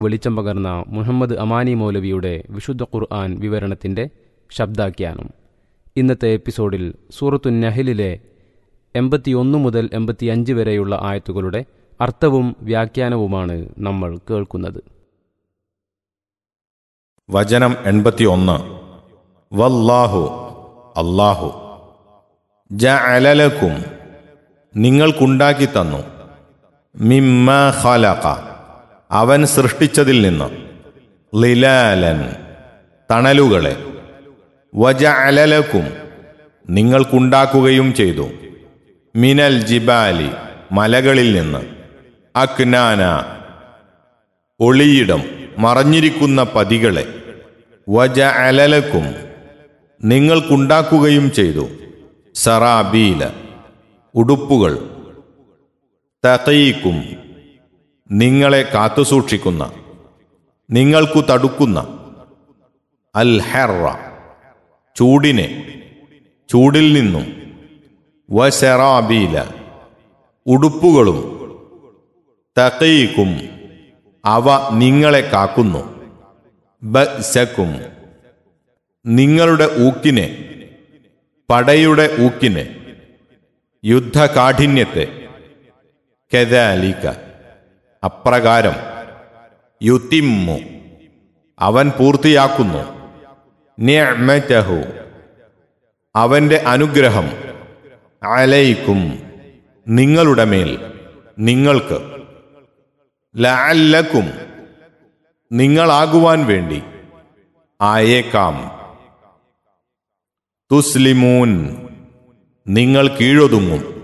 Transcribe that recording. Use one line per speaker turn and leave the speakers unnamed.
വെളിച്ചം പകർന്ന മുഹമ്മദ് അമാനി മൗലവിയുടെ വിശുദ്ധ ഖുർആൻ വിവരണത്തിൻ്റെ ശബ്ദാഖ്യാനം ഇന്നത്തെ എപ്പിസോഡിൽ സൂറത്തു നഹലിലെ എൺപത്തിയൊന്ന് മുതൽ എൺപത്തിയഞ്ച് വരെയുള്ള ആയത്തുകളുടെ അർത്ഥവും വ്യാഖ്യാനവുമാണ് നമ്മൾ കേൾക്കുന്നത്
വചനം എൺപത്തിയൊന്ന് വല്ലാഹു അല്ലാഹു ജഅലലക്കും നിങ്ങൾക്കുണ്ടാക്കി തന്നു മിമ്മ ഖലഖ അവൻ സൃഷ്ടിച്ചതിൽ നിന്ന് ലിലാലൻ തണലുകളെ വജഅലലക്കും നിങ്ങൾക്കുണ്ടാക്കുകയും ചെയ്തു മിനൽ ജിബാലി മലകളിൽ നിന്ന് അക്നാന ഒളിയിടം മറഞ്ഞിരിക്കുന്ന പതികളെ വജ അലലക്കും നിങ്ങൾക്കുണ്ടാക്കുകയും ചെയ്തു സറാബീല ഉടുപ്പുകൾ തകയിക്കും നിങ്ങളെ കാത്തുസൂക്ഷിക്കുന്ന നിങ്ങൾക്കു തടുക്കുന്ന അൽ ഹെറ ചൂടിനെ ചൂടിൽ നിന്നും വസറാബീല ഉടുപ്പുകളും തകയിക്കും അവ നിങ്ങളെ കാക്കുന്നു ബസക്കും നിങ്ങളുടെ ഊക്കിനെ പടയുടെ ഊക്കിനെ യുദ്ധകാഠിന്യത്തെ കെതാലിക്ക അപ്രകാരം യുത്തിമ്മു അവൻ പൂർത്തിയാക്കുന്നു നിഅ്മതഹു അവന്റെ അനുഗ്രഹം അലൈക്കും നിങ്ങളുടെ മേൽ നിങ്ങൾക്ക് ലഅല്ലക്കും നിങ്ങളാകുവാൻ വേണ്ടി ആയേക്കാം തുസ്ലിമൂൻ നിങ്ങൾ കീഴൊതുങ്ങും